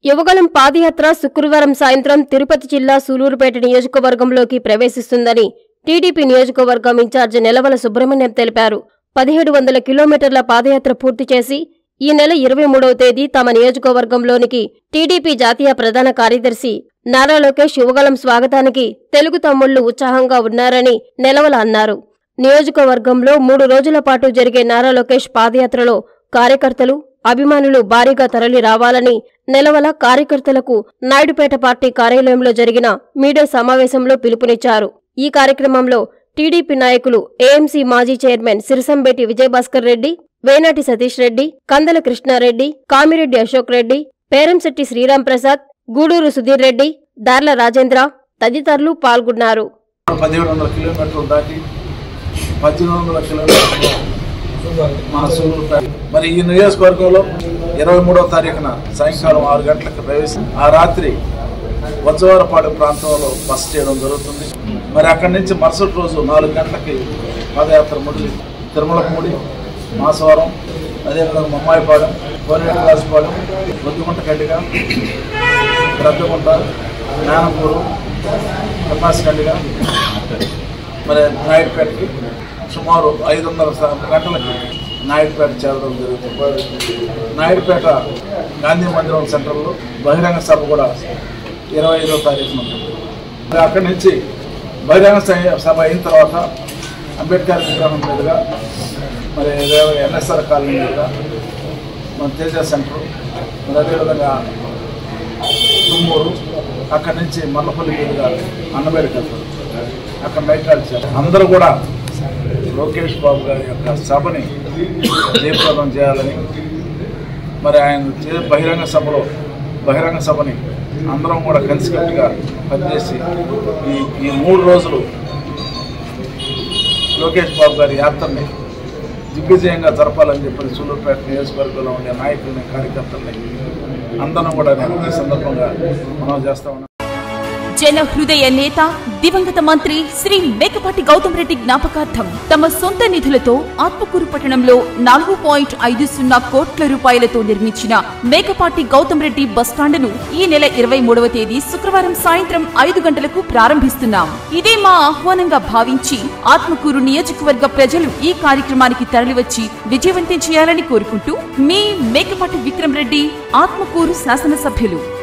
యువగలం పాదయాత్ర శుక్రవారం సాయంత్రం తిరుపతి జిల్లా సూలూరుపేట నియోజకవర్గంలోకి ప్రవేశిస్తుందని టీడీపీ నియోజకవర్గం ఇన్ఛార్జి నెలవల సుబ్రహ్మణ్యం తెలిపారు పదిహేడు వందల కిలోమీటర్ల పాదయాత్ర పూర్తి చేసి ఈ నెల ఇరవై మూడవ తేదీ తమ నియోజకవర్గంలోనికి టీడీపీ జాతీయ ప్రధాన కార్యదర్శి నారా లోకేష్ యువగలం స్వాగతానికి తెలుగు తమ్ముళ్లు ఉత్సాహంగా ఉన్నారని నెలవల అన్నారు నియోజకవర్గంలో మూడు రోజుల పాటు జరిగే నారా లోకేష్ పాదయాత్రలో కార్యకర్తలు అభిమానులు భారీగా తరలి రావాలని నెలవల కార్యకర్తలకు నాయుడుపేట పార్టీ కార్యాలయంలో జరిగిన మీడియా సమావేశంలో పిలుపునిచ్చారు ఈ కార్యక్రమంలో టీడీపీ నాయకులు ఏఎంసీ మాజీ చైర్మన్ సిరిసంబేటి విజయభాస్కర్ రెడ్డి వేనాటి సతీష్ రెడ్డి కందల కృష్ణారెడ్డి కామిరెడ్డి అశోక్ రెడ్డి పేరంశెట్టి శ్రీరాం ప్రసాద్ గూడూరు సుధీర్ రెడ్డి దార్ల రాజేంద్ర తదితరులు పాల్గొన్నారు పదిహేడు వందల కిలోమీటర్లు దాటి పద్దెనిమిది వందల కిలోమీటర్లు మన సూళ్ళూరుపేట మరి ఈ నియోజకవర్గంలో ఇరవై మూడవ తారీఖున సాయంకాలం ఆరు గంటలకు ప్రవేశం ఆ రాత్రి వజ్రవారపాడు ప్రాంతంలో బస చేయడం జరుగుతుంది మరి అక్కడి నుంచి మరుసటి రోజు నాలుగు గంటలకి పాదయాత్ర ముడి తిరుమలపూడి మాసవరం అదేవిధంగా మమ్మాయిపాడెం కోనేటి రాజుపాడెం బొద్దుగుంట కడ్డిగా రద్దగుంట జ్ఞానపూరు కర్ణాసకండిగా మరి నాయుడుపేటకి సుమారు ఐదు వందల స- గంటలకి నాయుడుపేట చేరడం జరుగుతుంది నాయుడుపేట గాంధీ మందిరం సెంటర్లో బహిరంగ సభ కూడా ఇరవై ఐదో తారీఖున ఉంటుంది మరి అక్కడి నుంచి బహిరంగ స- సభ అయిన తర్వాత అంబేద్కర్ విగ్రహం మీదుగా మరి ఎన్ఎస్ఆర్ కాలనీ మీదుగా మన తేజ సెంటర్ మరి అదేవిధంగా తుమ్మూరు అక్కడి నుంచి మల్లపల్లి మీదుగా అన్నమేడికి వెళ్తారు అక్కడ బయట కలిసారు అందరూ కూడా లోకేష్ బాబు గారి యొక్క సభని జయప్రదం చేయాలని మరి ఆయన చే బహిరంగ సభలో బహిరంగ సభని అందరం కూడా కలిసికట్టుగా పనిచేసి ఈ ఈ మూడు రోజులు లోకేష్ బాబు గారి యాత్రని దిగ్విజయంగా జరపాలని చెప్పి సూలూరుపేట నియోజకవర్గంలో ఉండే నాయకుల్ని కార్యకర్తల్ని అందరం కూడా నేను ఈ సందర్భంగా మనం చేస్తా ఉన్నాం జన హృదయ నేత దివంగత మంత్రి శ్రీ మేకపాటి గౌతమ్ రెడ్డి జ్ఞాపకార్థం తమ సొంత నిధులతో ఆత్మకూరు పట్టణంలో నాలుగు పాయింట్ ఐదు సున్నా కోట్ల రూపాయలతో నిర్మించిన మేకపాటి గౌతమ్ రెడ్డి బస్టాండును ఈ నెల ఇరవై మూడవ తేదీ శుక్రవారం సాయంత్రం ఐదు గంటలకు ప్రారంభిస్తున్నాం ఇదే మా ఆహ్వానంగా భావించి ఆత్మకూరు నియోజకవర్గ ప్రజలు ఈ కార్యక్రమానికి తరలివచ్చి విజయవంతం చేయాలని కోరుకుంటూ మీ మేకపాటి విక్రమ్ రెడ్డి ఆత్మకూరు శాసనసభ్యులు